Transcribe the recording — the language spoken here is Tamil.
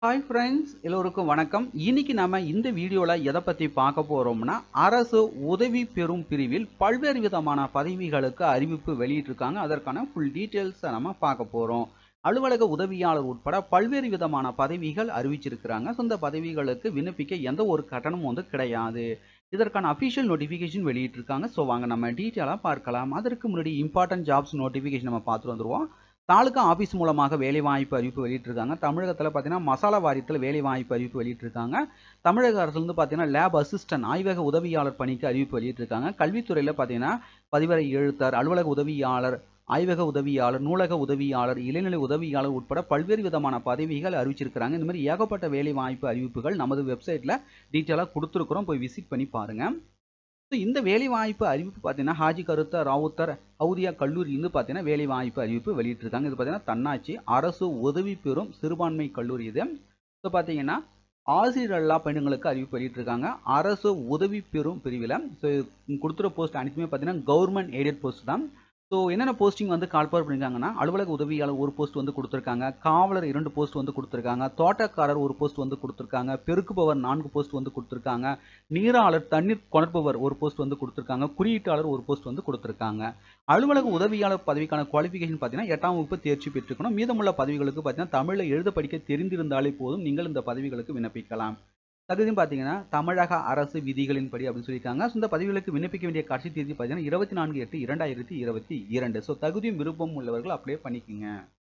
ஹாய் ஃப்ரெண்ட்ஸ் எல்லோருக்கும் வணக்கம் இன்னைக்கு நாம இந்த வீடியோவில் எதை பற்றி பார்க்க போகிறோம்னா அரசு உதவி பெறும் பிரிவில் பல்வேறு விதமான பதவிகளுக்கு அறிவிப்பு வெளியிட்டிருக்காங்க அதற்கான ஃபுல் டீட்டெயில்ஸை நம்ம பார்க்க போகிறோம் அலுவலக உதவியாளர் உட்பட பல்வேறு விதமான பதவிகள் அறிவிச்சிருக்கிறாங்க ஸோ இந்த பதவிகளுக்கு விண்ணப்பிக்க எந்த ஒரு கட்டணமும் வந்து கிடையாது இதற்கான அஃபிஷியல் நோட்டிஃபிகேஷன் வெளியிட்டிருக்காங்க ஸோ வாங்க நம்ம டீட்டெயிலாக பார்க்கலாம் அதற்கு முன்னாடி இம்பார்ட்டன்ட் ஜாப்ஸ் நோட்டிஃபிகேஷன் நம்ம பார்த்துட்டு வந்துருவோம் தாலுகா ஆஃபீஸ் மூலமாக வேலைவாய்ப்பு அறிவிப்பு வெளியிட்டிருக்காங்க தமிழகத்தில் பார்த்தீங்கன்னா மசாலா வாரியத்தில் வேலைவாய்ப்பு அறிவிப்பு வெளியிட்டிருக்காங்க தமிழக அரசுலேருந்து பார்த்தீங்கன்னா லேப் அசிஸ்டன்ட் ஆய்வக உதவியாளர் பணிக்கு அறிவிப்பு வெளியிட்டிருக்காங்க கல்வித்துறையில் பார்த்தீங்கன்னா பதிவரை எழுத்தர் அலுவலக உதவியாளர் ஆய்வக உதவியாளர் நூலக உதவியாளர் இளைநிலை உதவியாளர் உட்பட பல்வேறு விதமான பதவிகள் அறிவிச்சிருக்கிறாங்க இந்த மாதிரி ஏகப்பட்ட வேலை வாய்ப்பு அறிவிப்புகள் நமது வெப்சைட்டில் டீட்டெயிலாக கொடுத்துருக்குறோம் போய் விசிட் பண்ணி பாருங்கள் ஸோ இந்த வேலைவாய்ப்பு அறிவிப்பு பார்த்தீங்கன்னா ஹாஜி கருத்த ராவுத்தர் ஹவுதியா கல்லூரியிலிருந்து பார்த்தீங்கன்னா வேலைவாய்ப்பு அறிவிப்பு வெளியிட்டிருக்காங்க இது பார்த்தீங்கன்னா தன்னாட்சி அரசு உதவி பெறும் சிறுபான்மை கல்லூரி இது ஸோ பார்த்தீங்கன்னா ஆசிரியர் அல்லா பெண்களுக்கு அறிவிப்பு வெளியிட்டிருக்காங்க அரசு உதவி பெறும் பிரிவில் ஸோ கொடுத்துற போஸ்ட் அனைத்துமே பார்த்தீங்கன்னா கவர்மெண்ட் எய்டட் போஸ்ட் தான் ஸோ என்னென்ன போஸ்டிங் வந்து கால்பார் பண்ணியிருக்காங்கன்னா அலுவலக உதவியாளர் ஒரு போஸ்ட் வந்து கொடுத்துருக்காங்க காவலர் இரண்டு போஸ்ட் வந்து கொடுத்துருக்காங்க தோட்டக்காரர் ஒரு போஸ்ட் வந்து கொடுத்துருக்காங்க பெருக்குபவர் நான்கு போஸ்ட் வந்து கொடுத்துருக்காங்க நீராளர் தண்ணீர் கொணர்பவர் ஒரு போஸ்ட் வந்து கொடுத்துருக்காங்க குறியீட்டாளர் ஒரு போஸ்ட் வந்து கொடுத்துருக்காங்க அலுவலக உதவியாளர் பதவிக்கான குவாலிஃபிகேஷன் பார்த்தீங்கன்னா எட்டாம் வகுப்பு தேர்ச்சி பெற்றுக்கணும் மீதமுள்ள பதவிகளுக்கு பார்த்தீங்கன்னா தமிழில் எழுத படிக்க தெரிந்திருந்தாலே போதும் நீங்கள் இந்த பதவிகளுக்கு விண்ணப்பிக்கலாம் தகுதியும் பார்த்தீங்கன்னா தமிழக அரசு விதிகளின்படி அப்படின்னு சொல்லியிருக்காங்க ஸோ இந்த பதவிகளுக்கு விண்ணப்பிக்க வேண்டிய கடைசி தேதி பார்த்தீங்கன்னா இருபத்தி நான்கு எட்டு இரண்டாயிரத்தி இருபத்தி இரண்டு ஸோ தகுதியும் விருப்பம் உள்ளவர்கள் அப்ளை பண்ணிக்கோங்க